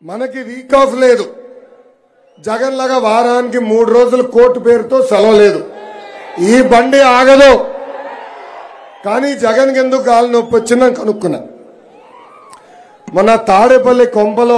మనకి week off లేదు జగన్ లాగా వారానికి మూడు రోజులు కోర్టు పేరుతో సెలవు లేదు ఈ బండి ఆగదు కానీ జగన్కి ఎందుకు కాలు నొప్పి వచ్చిందని కనుక్కున్నా మన తాడేపల్లి కొంపలో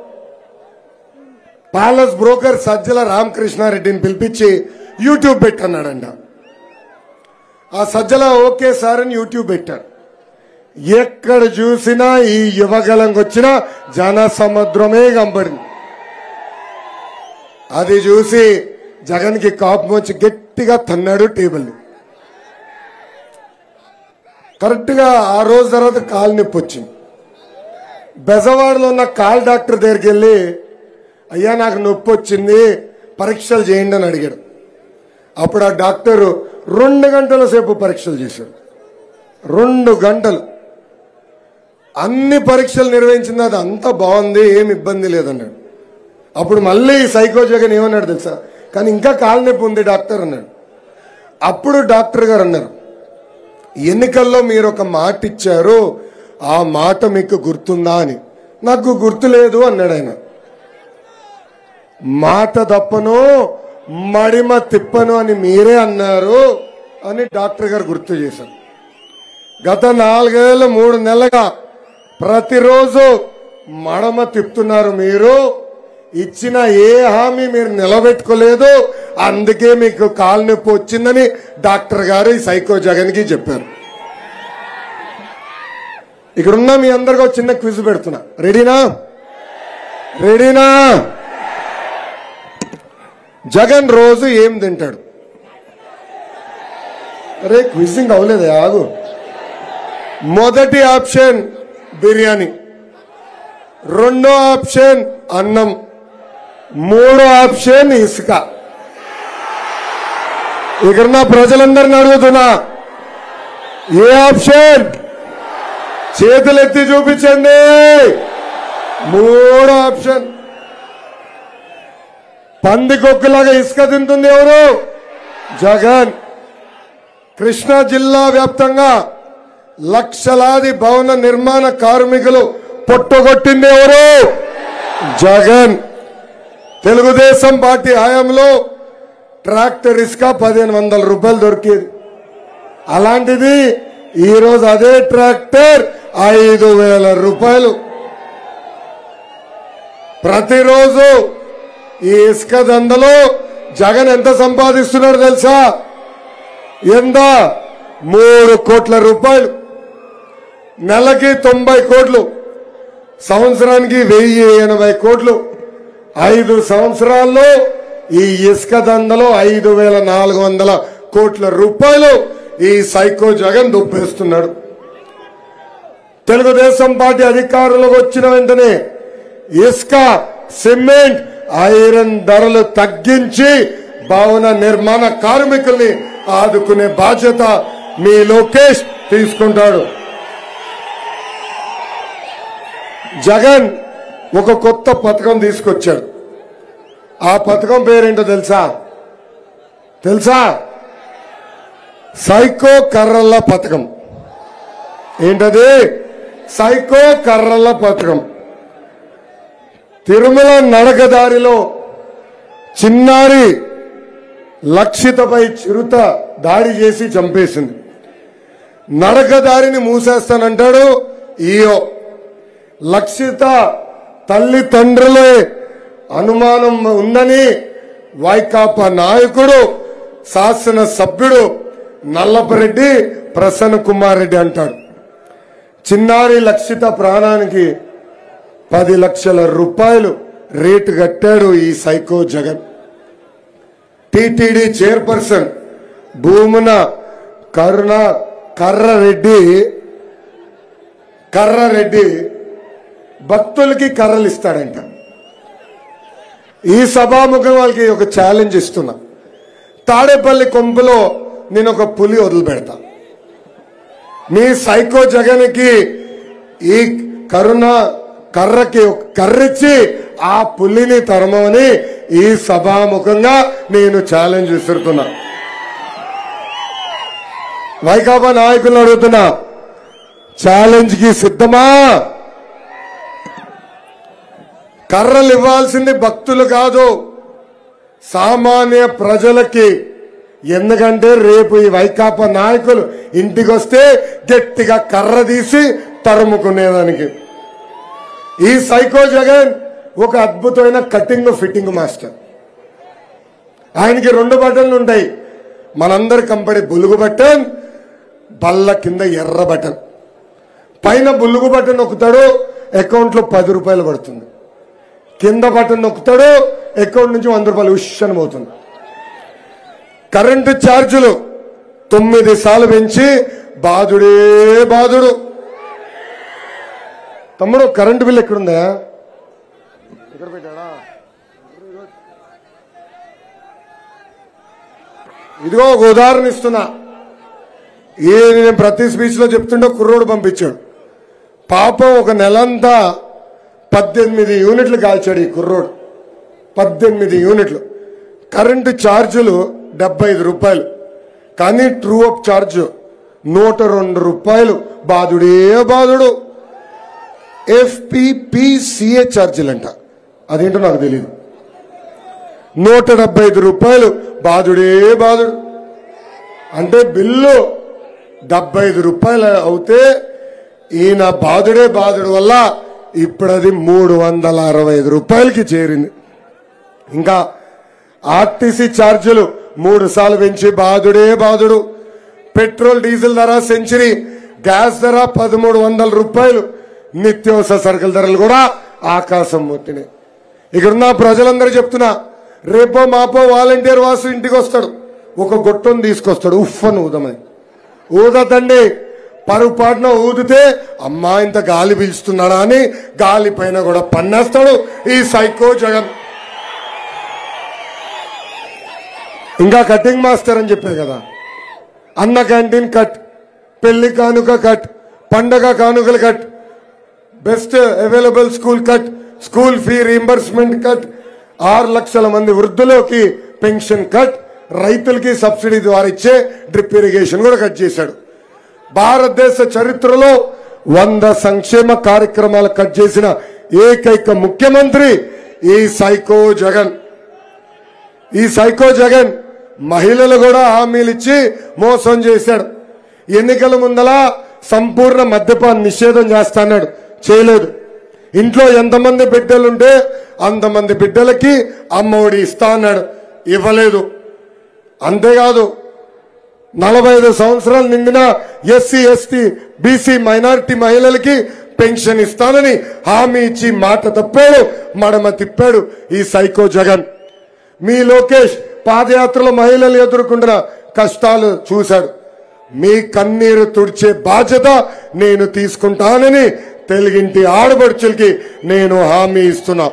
ప్యాలెస్ బ్రోకర్ సజ్జల రామకృష్ణారెడ్డిని పిలిపించి యూట్యూబ్ పెట్టన్నాడంట ఆ సజ్జల ఓకే సార్ అని యూట్యూబ్ పెట్టాడు ఎక్కడ చూసినా ఈ యువగలంకి వచ్చిన జన సముద్రమే కనపడింది అది చూసి జగన్కి కాపం వచ్చి గట్టిగా తన్నాడు టేబుల్ని కరెక్ట్గా ఆ రోజు తర్వాత కాలు నొప్పి వచ్చింది బెజవాడలో ఉన్న కాల్ డాక్టర్ దగ్గరికి వెళ్ళి అయ్యా నాకు నొప్పి వచ్చింది పరీక్షలు చేయండి అని అడిగాడు అప్పుడు ఆ డాక్టర్ రెండు గంటల సేపు పరీక్షలు చేశాడు రెండు గంటలు అన్ని పరీక్షలు నిర్వహించింది అది అంతా బాగుంది ఏమి ఇబ్బంది లేదన్నాడు అప్పుడు మళ్ళీ సైకో జగన్ ఏమన్నాడు తెలుసా కానీ ఇంకా కాలు నొప్పి ఉంది డాక్టర్ అన్నాడు అప్పుడు డాక్టర్ గారు అన్నారు ఎన్నికల్లో మీరు ఒక మాట ఇచ్చారు ఆ మాట మీకు గుర్తుందా అని నాకు గుర్తు లేదు అన్నాడు ఆయన మాట తప్పను మడిమ తిప్పను అని మీరే అన్నారు అని డాక్టర్ గారు గుర్తు చేశారు గత నాలుగేళ్ళు మూడు నెలలుగా ప్రతిరోజు మడమ తిప్పుతున్నారు మీరు ఇచ్చిన ఏ హామీ మీరు నిలబెట్టుకోలేదు అందుకే మీకు కాలు నొప్పి వచ్చిందని డాక్టర్ గారు ఈ సైకో జగన్ కి చెప్పారు ఇక్కడున్న మీ అందరికీ ఒక చిన్న క్విజ్ పెడుతున్నా రెడీనా రెడీనా జగన్ రోజు ఏం తింటాడు అరే క్విజింగ్ అవ్వలేదు ఆగు మొదటి ఆప్షన్ బిర్యానీ రెండో ఆప్షన్ అన్నం మూడో ఆప్షన్ ఇసుక ఇక్కడున్న ప్రజలందరిని అడుగుతున్నా ఏ ఆప్షన్ చేతులు ఎత్తి చూపించండి మూడో ఆప్షన్ పందికొక్కులాగా ఇసుక తింటుంది ఎవరు జగన్ కృష్ణా జిల్లా వ్యాప్తంగా లక్షలాది భవన నిర్మాణ కార్మికులు పొట్టగొట్టింది ఎవరు జగన్ తెలుగుదేశం పార్టీ హయాంలో ట్రాక్టర్ ఇసుక పదిహేను వందల రూపాయలు దొరికేది అలాంటిది ఈరోజు అదే ట్రాక్టర్ ఐదు వేల రూపాయలు ప్రతిరోజు ఈ ఇసుక దందలో జగన్ ఎంత సంపాదిస్తున్నాడు తెలుసా ఎంత మూడు కోట్ల రూపాయలు నెలకి తొంభై కోట్లు సంవత్సరానికి వెయ్యి ఎనభై కోట్లు ఐదు సంవత్సరాల్లో ఈ ఇసుక దందలో ఐదు వేల నాలుగు వందల కోట్ల రూపాయలు ఈ సైకో జగన్ దుప్పేస్తున్నాడు తెలుగుదేశం పార్టీ అధికారంలోకి వచ్చిన వెంటనే ఇసుక సిమెంట్ ఐరన్ ధరలు తగ్గించి భవన నిర్మాణ కార్మికుల్ని ఆదుకునే బాధ్యత మీ లోకేష్ తీసుకుంటాడు జగన్ ఒక కొత్త పథకం తీసుకొచ్చాడు ఆ పథకం పేరేంటో తెలుసా తెలుసా సైకో కర్రల్ల పథకం ఏంటది సైకో కర్రల్ల పథకం తిరుమల నడకదారిలో చిన్నారి లక్షితపై చిరుత దాడి చేసి చంపేసింది నడకదారిని మూసేస్తానంటాడు ఈయో లక్షిత తల్లిదండ్రులే అనుమానం ఉందని వైకాపా నాయకుడు శాసన సభ్యుడు నల్లపరెడ్డి ప్రసన్న కుమార్ రెడ్డి అంటాడు చిన్నారి లక్షిత ప్రాణానికి పది లక్షల రూపాయలు రేటు కట్టాడు ఈ psycho Jagan TTD chairperson Bhumana Karuna కర్రరెడ్డి కర్రరెడ్డి భక్తులకి కర్రలు ఇస్తాడంట ఈ సభాముఖం వాళ్ళకి ఒక ఛాలెంజ్ ఇస్తున్నా తాడేపల్లి కొంపులో నేను ఒక పులి వదిలిపెడతా మీ సైకో జగన్కి ఈ కరుణ కర్రకి ఒక కర్రిచ్చి ఆ పులిని తరమని ఈ సభాముఖంగా నేను ఛాలెంజ్ విసురుతున్నా వైకాపా నాయకులను అడుగుతున్నా ఛాలెంజ్ కి సిద్ధమా కర్రలు ఇవ్వాల్సింది భక్తులు కాదు సామాన్య ప్రజలకి ఎందుకంటే రేపు ఈ వైకాపా నాయకులు ఇంటికి వస్తే గట్టిగా కర్ర తీసి తరుముకునేదానికి ఈ సైకో జగన్ ఒక అద్భుతమైన కటింగ్ ఫిట్టింగ్ మాస్టర్ ఆయనకి రెండు బటన్లు ఉంటాయి మనందరి కంపడి బులుగు బటన్ బల్ల కింద ఎర్ర బటన్ పైన బులుగు బటన్ నొక్కుతాడు అకౌంట్లో పది రూపాయలు పడుతుంది కింద బటన్ నొక్కుతాడు అకౌంట్ నుంచి వంద రూపాయలు ఉష్ అని పోతుంది కరెంటు ఛార్జీలు తొమ్మిది సార్లు పెంచి బాధుడే బాధుడు తమ్ముడు కరెంటు బిల్ ఎక్కడుందా ఇక్కడ పెట్టాడా ఇదిగో ఒక ఉదాహరణ ఇస్తున్నా ఈ నేను ప్రతి స్పీచ్ లో చెప్తుంటే కుర్రోడు పంపించాడు పాపం ఒక నెలంతా పద్దెనిమిది యూనిట్లు కాల్చాడు ఈ కుర్రోడు పద్దెనిమిది యూనిట్లు కరెంటు ఛార్జీలు డెబ్బై ఐదు రూపాయలు కానీ ట్రూ అప్ ఛార్జ్ నూట రెండు రూపాయలు బాధుడే బాధుడు ఎఫ్పిపిసిఏ ఛార్జీలు అంట అదేంటో నాకు తెలియదు నూట డెబ్బై ఐదు రూపాయలు బాధుడే బాధుడు అంటే బిల్లు డెబ్బై ఐదు రూపాయలు అవుతే ఈయన బాధుడే బాధుడు వల్ల ఇప్పుడు అది మూడు వందల అరవై ఐదు రూపాయలకి చేరింది ఇంకా ఆర్టీసీ ఛార్జీలు మూడు సార్లు పెంచి బాధుడే బాధుడు పెట్రోల్ డీజిల్ ధర సెంచరీ గ్యాస్ ధర పదమూడు వందల రూపాయలు నిత్యావసర సరుకుల ధరలు కూడా ఆకాశం మొత్తినాయి ఇక్కడున్న ప్రజలందరూ చెప్తున్నా రేపో మాపో వాలంటీర్ వాసు ఇంటికి వస్తాడు ఒక గొట్టం తీసుకొస్తాడు ఉఫ్ అని ఊదమని ఊదతండి పరుపాటున ఊదితే అమ్మా ఇంత గాలి పీల్చుతున్నాడా అని గాలి పైన కూడా పన్నేస్తాడు ఈ సైకో జగన్ ఇంకా కటింగ్ మాస్టర్ అని చెప్పారు కదా అన్న క్యాంటీన్ కట్ పెళ్లి కానుక కట్ పండగ కానుకలు cut best available school cut school fee reimbursement cut ఆరు లక్షల మంది వృద్ధులకి పెన్షన్ కట్ రైతులకి సబ్సిడీ ద్వారా ఇచ్చే డ్రిప్ ఇరిగేషన్ కూడా కట్ చేశాడు భారతదేశ చరిత్రలో వంద సంక్షేమ కార్యక్రమాలు కట్ చేసిన ఏకైక ముఖ్యమంత్రి ఈ సైకో జగన్ ఈ సైకో జగన్ మహిళలు కూడా హామీలు ఇచ్చి మోసం చేశాడు ఎన్నికల ముందల సంపూర్ణ మద్యపాన నిషేధం చేస్తాన్నాడు చేయలేదు ఇంట్లో ఎంతమంది బిడ్డలుంటే అంతమంది బిడ్డలకి అమ్మఒడి ఇస్తా అన్నాడు ఇవ్వలేదు అంతేకాదు నలభై ఐదు సంవత్సరాలు నిండిన ఎస్సీ ఎస్టీ బీసీ మైనారిటీ మహిళలకి పెన్షన్ ఇస్తానని హామీ ఇచ్చి మాట తప్పాడు మడమ తిప్పాడు ఈ సైకో జగన్ మీ లోకేష్ పాదయాత్రలో మహిళలు ఎదుర్కొంటున్న కష్టాలు చూశాడు మీ కన్నీరు తుడిచే బాధ్యత నేను తీసుకుంటానని తెలుగింటి ఆడబడుచులకి నేను హామీ ఇస్తున్నా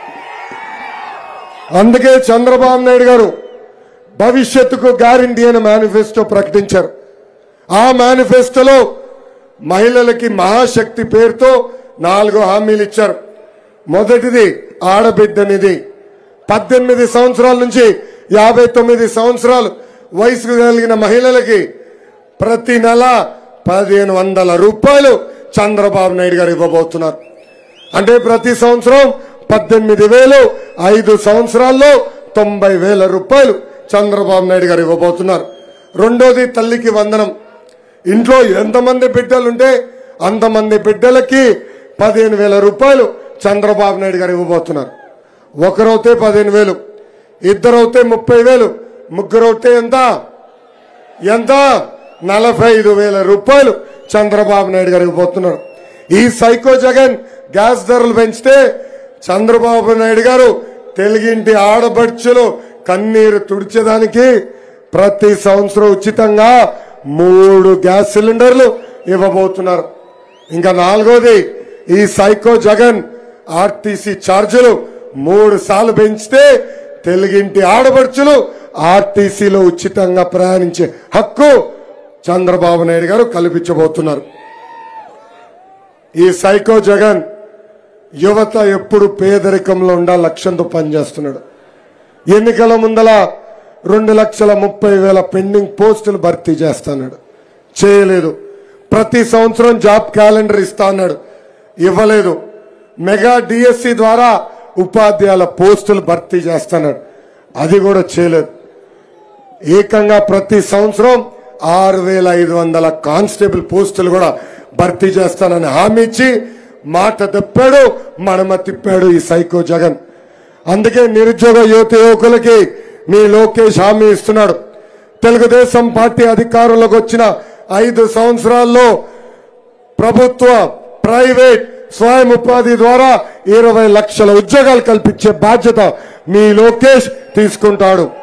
అందుకే చంద్రబాబు నాయుడు గారు భవిష్యత్తుకు గ్యారంటీ అని మేనిఫెస్టో ప్రకటించారు ఆ మేనిఫెస్టోలో మహిళలకి మహాశక్తి పేరుతో నాలుగు హామీలు ఇచ్చారు మొదటిది ఆడబిడ్డనిది పద్దెనిమిది సంవత్సరాల నుంచి యాభై తొమ్మిది సంవత్సరాలు వయసు కలిగిన మహిళలకి ప్రతి నెల పదిహేను వందల రూపాయలు చంద్రబాబు నాయుడు గారు ఇవ్వబోతున్నారు అంటే ప్రతి సంవత్సరం పద్దెనిమిది వేలు ఐదు సంవత్సరాల్లో తొంభై వేల రూపాయలు చంద్రబాబు నాయుడు గారు ఇవ్వబోతున్నారు రెండోది తల్లికి వందనం ఇంట్లో ఎంతమంది బిడ్డలుంటే అంతమంది బిడ్డలకి పదిహేను వేల రూపాయలు చంద్రబాబు నాయుడు గారు ఇవ్వబోతున్నారు ఒకరవుతే పదిహేను వేలు ఇద్దరవుతే ముప్పై వేలు ముగ్గురవుతే ఎంత ఎంత నలభై ఐదు వేల రూపాయలు చంద్రబాబు నాయుడు గారు ఇవ్వబోతున్నారు ఈ సైకో జగన్ గ్యాస్ ధరలు పెంచితే చంద్రబాబు నాయుడు గారు తెలుగింటి ఆడబడుచులు కన్నీరు తుడిచేదానికి ప్రతి సంవత్సరం ఉచితంగా మూడు గ్యాస్ సిలిండర్లు ఇవ్వబోతున్నారు ఇంకా నాలుగోది ఈ సైకో జగన్ ఆర్టీసీ ఛార్జీలు మూడు సార్లు పెంచితే తెలుగింటి ఆడబడుచులు ఆర్టీసీలో ఉచితంగా ప్రయాణించే హక్కు చంద్రబాబు నాయుడు గారు కల్పించబోతున్నారు ఈ సైకో జగన్ యువత ఎప్పుడు పేదరికంలో ఉండాల లక్ష్యంతో పనిచేస్తున్నాడు ఎన్నికల ముందల రెండు లక్షల ముప్పై వేల పెండింగ్ పోస్టులు భర్తీ చేస్తున్నాడు చేయలేదు ప్రతి సంవత్సరం జాబ్ క్యాలెండర్ ఇస్తా అన్నాడు ఇవ్వలేదు మెగా డిఎస్సి ద్వారా ఉపాధ్యాయుల పోస్టులు భర్తీ చేస్తున్నాడు అది కూడా చేయలేదు ఏకంగా ప్రతి సంవత్సరం ఆరు వేల ఐదు వందల కానిస్టేబుల్ పోస్టులు కూడా భర్తీ చేస్తానని హామీ ఇచ్చి మాట తప్పాడు మడమ తిప్పాడు ఈ సైకో జగన్ అందుకే నిరుద్యోగ యువత యువకులకి మీ లోకేష్ హామీ ఇస్తున్నాడు తెలుగుదేశం పార్టీ అధికారంలోకి వచ్చిన ఐదు సంవత్సరాల్లో ప్రభుత్వ ప్రైవేట్ స్వయం ఉపాధి ద్వారా ఇరవై లక్షల ఉద్యోగాలు కల్పించే బాధ్యత మీ లోకేష్ తీసుకుంటాడు